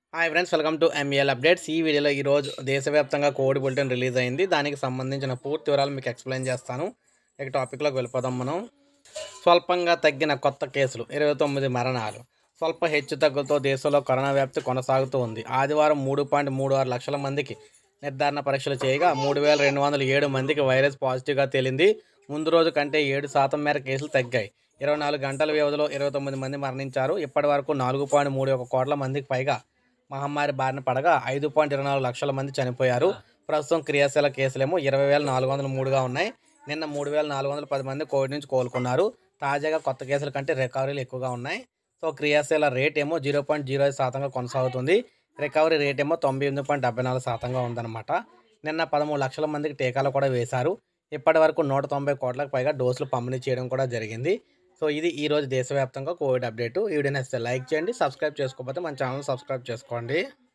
hi friends welcome to MEL updates ఈ వీడియోలో ఈరోజు దేశవ్యాప్తంగా కోవిడ్ బులెటిన్ రిలీజ్ అయింది దానికి సంబంధించిన పూర్తి వివరాలు మీకు ఎక్స్ప్లెయిన్ చేస్తాను ఇక టాపిక్లోకి వెళ్ళిపోదాం మనం స్వల్పంగా తగ్గిన కొత్త కేసులు ఇరవై తొమ్మిది మరణాలు స్వల్ప హెచ్చు తగ్గులతో దేశంలో కరోనా వ్యాప్తి కొనసాగుతూ ఉంది ఆదివారం మూడు పాయింట్ మూడు ఆరు లక్షల మందికి నిర్ధారణ పరీక్షలు చేయగా మూడు వేల రెండు వందల ఏడు మందికి వైరస్ పాజిటివ్గా తేలింది ముందు రోజు కంటే ఏడు శాతం మేర కేసులు తగ్గాయి ఇరవై నాలుగు గంటల వ్యవధిలో ఇరవై తొమ్మిది మంది మరణించారు ఇప్పటి వరకు నాలుగు పాయింట్ మూడు ఒక కోట్ల మందికి పైగా మహమ్మారి బారిన పడగా ఐదు పాయింట్ ఇరవై నాలుగు లక్షల మంది చనిపోయారు ప్రస్తుతం క్రియాశీల కేసులేమో ఇరవై వేల నాలుగు వందల మూడుగా ఉన్నాయి నిన్న మూడు వేల నాలుగు వందల పది మంది కోవిడ్ నుంచి కోలుకున్నారు తాజాగా కొత్త కేసుల కంటే రికవరీలు ఎక్కువగా ఉన్నాయి సో క్రియాశీల రేట్ ఏమో జీరో పాయింట్ జీరో ఐదు శాతంగా కొనసాగుతుంది రికవరీ రేట్ ఏమో తొంభై ఎనిమిది పాయింట్ డెబ్బై నాలుగు శాతంగా ఉందన్నమాట నిన్న పదమూడు లక్షల మందికి టీకాలు కూడా వేశారు ఇప్పటి వరకు నూట తొంభై కోట్లకు పైగా డోసులు పంపిణీ చేయడం కూడా జరిగింది సో ఇది ఈ రోజు దేశవ్యాప్తంగా కోవిడ్ అప్డేట్ ఈ వీడియో నచ్చితే లైక్ చేయండి సబ్స్క్రైబ్ చేసుకోకపోతే మన ఛానల్ సబ్స్క్రైబ్ చేసుకోండి